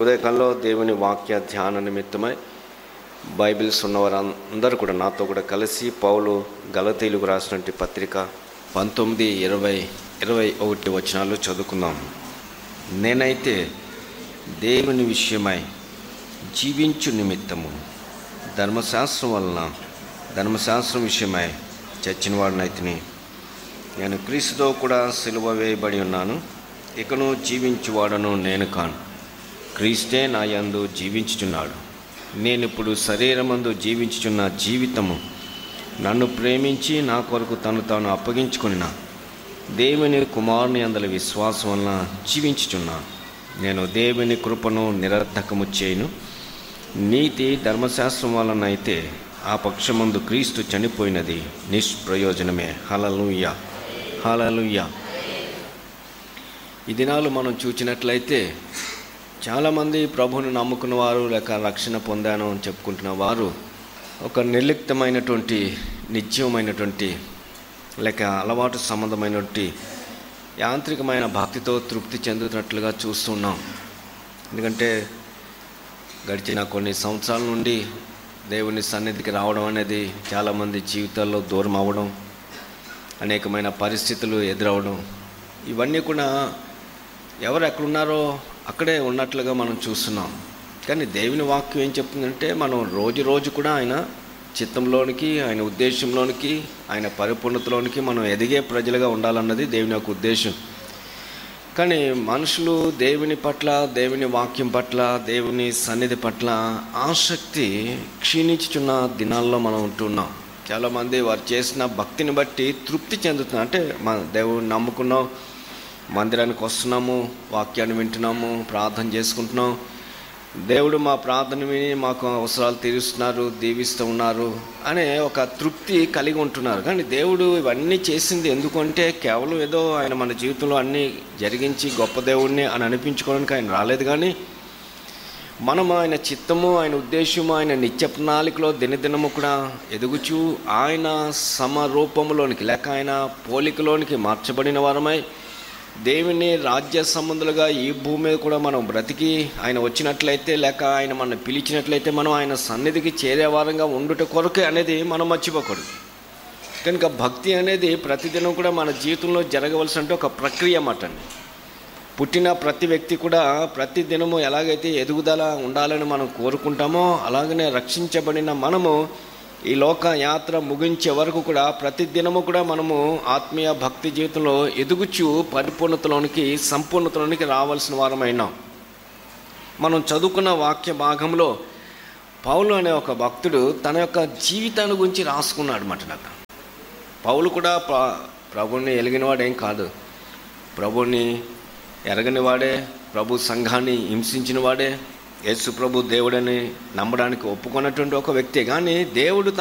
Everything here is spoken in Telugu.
ఉదయకాలంలో దేవుని వాక్య ధ్యాన నిమిత్తమై బైబిల్స్ ఉన్నవారు అందరూ కూడా నాతో కూడా కలిసి పౌలు గలతీలుగు రాసినటువంటి పత్రిక పంతొమ్మిది ఇరవై ఇరవై ఒకటి వచనాలు చదువుకుందాం నేనైతే దేవుని విషయమై జీవించు నిమిత్తము ధర్మశాస్త్రం వలన ధర్మశాస్త్రం విషయమై చచ్చిన వాడినైతిని నేను క్రీస్తుతో కూడా సిలువ వేయబడి ఉన్నాను ఇకను జీవించువాడను నేను కాను క్రీస్తే నా యందు జీవించుచున్నాడు నేను ఇప్పుడు శరీరమందు జీవించుచున్న జీవితము నన్ను ప్రేమించి నా కొరకు తను తాను అప్పగించుకున్న దేవుని కుమారుని అందరి విశ్వాసం వలన జీవించుచున్నాను నేను దేవుని కృపను నిరర్థకము చేయను నీతి ధర్మశాస్త్రం వలన అయితే ఆ పక్షమందు క్రీస్తు చనిపోయినది నిష్ప్రయోజనమే హలలుయ్య హలలుయ్య ఈ దినాలు మనం చూచినట్లయితే చాలామంది ప్రభువుని నమ్ముకున్న వారు లేక రక్షణ పొందాను అని చెప్పుకుంటున్న వారు ఒక నిర్లిప్తమైనటువంటి నిత్యమైనటువంటి లేక అలవాటు సంబంధమైనటువంటి యాంత్రికమైన భక్తితో తృప్తి చెందుతున్నట్లుగా చూస్తున్నాం ఎందుకంటే గడిచిన కొన్ని సంవత్సరాల నుండి దేవుని సన్నిధికి రావడం అనేది చాలామంది జీవితాల్లో దూరం అవ్వడం అనేకమైన పరిస్థితులు ఎదురవడం ఇవన్నీ కూడా ఎవరు ఎక్కడున్నారో అక్కడే ఉన్నట్లుగా మనం చూస్తున్నాం కానీ దేవుని వాక్యం ఏం చెప్తుందంటే మనం రోజు రోజు కూడా ఆయన చిత్తంలోనికి ఆయన ఉద్దేశంలోనికి ఆయన పరిపూర్ణతలోనికి మనం ఎదిగే ప్రజలుగా ఉండాలన్నది దేవుని యొక్క ఉద్దేశం కానీ మనుషులు దేవుని పట్ల దేవుని వాక్యం పట్ల దేవుని సన్నిధి పట్ల ఆసక్తి క్షీణించుచున్న దినాల్లో మనం ఉంటున్నాం చాలామంది వారు చేసిన భక్తిని బట్టి తృప్తి చెందుతున్నారు అంటే మన దేవుని నమ్ముకున్నాం మందిరానికి వస్తున్నాము వాక్యాన్ని వింటున్నాము ప్రార్థన చేసుకుంటున్నాం దేవుడు మా ప్రార్థన విని మాకు అవసరాలు తీరుస్తున్నారు దీవిస్తూ ఉన్నారు అనే ఒక తృప్తి కలిగి ఉంటున్నారు కానీ దేవుడు ఇవన్నీ చేసింది ఎందుకంటే కేవలం ఏదో ఆయన మన జీవితంలో అన్నీ జరిగించి గొప్ప దేవుడిని అని అనిపించుకోవడానికి ఆయన రాలేదు కానీ మనం ఆయన చిత్తము ఆయన ఉద్దేశము ఆయన నిత్య ప్రణాళికలో దినదినము కూడా ఎదుగుచూ ఆయన సమరూపములోనికి లేక ఆయన పోలికలోనికి మార్చబడిన వారమై దేవుని రాజ్య సంబంధులుగా ఈ భూమి మీద కూడా మనం బ్రతికి ఆయన వచ్చినట్లయితే లేక ఆయన మనం పిలిచినట్లయితే మనం ఆయన సన్నిధికి చేరే వారంగా ఉండుట కొరకే అనేది మనం మర్చిపోకూడదు కనుక భక్తి అనేది ప్రతిదినం కూడా మన జీవితంలో జరగవలసిన ఒక ప్రక్రియ అన్నమాట అండి పుట్టిన ప్రతి వ్యక్తి కూడా ప్రతి దినము ఎలాగైతే ఎదుగుదల ఉండాలని మనం కోరుకుంటామో అలాగనే రక్షించబడిన మనము ఈ లోక యాత్ర ముగించే వరకు కూడా ప్రతి దినము కూడా మనము ఆత్మీయ భక్తి జీవితంలో ఎదుగుచు పరిపూర్ణతలోనికి సంపూర్ణతలోనికి రావాల్సిన వారమైనాం మనం చదువుకున్న వాక్య భాగంలో పౌలు అనే ఒక భక్తుడు తన యొక్క జీవితాన్ని గురించి రాసుకున్నాడు అన్నమాట నాకు పౌలు కూడా ప్ర ప్రభుని ఎలిగినవాడేం కాదు ప్రభుని ఎరగని వాడే ప్రభు సంఘాన్ని హింసించిన వాడే యేసు ప్రభు దేవుడని నమ్మడానికి ఒప్పుకున్నటువంటి ఒక వ్యక్తి కానీ దేవుడు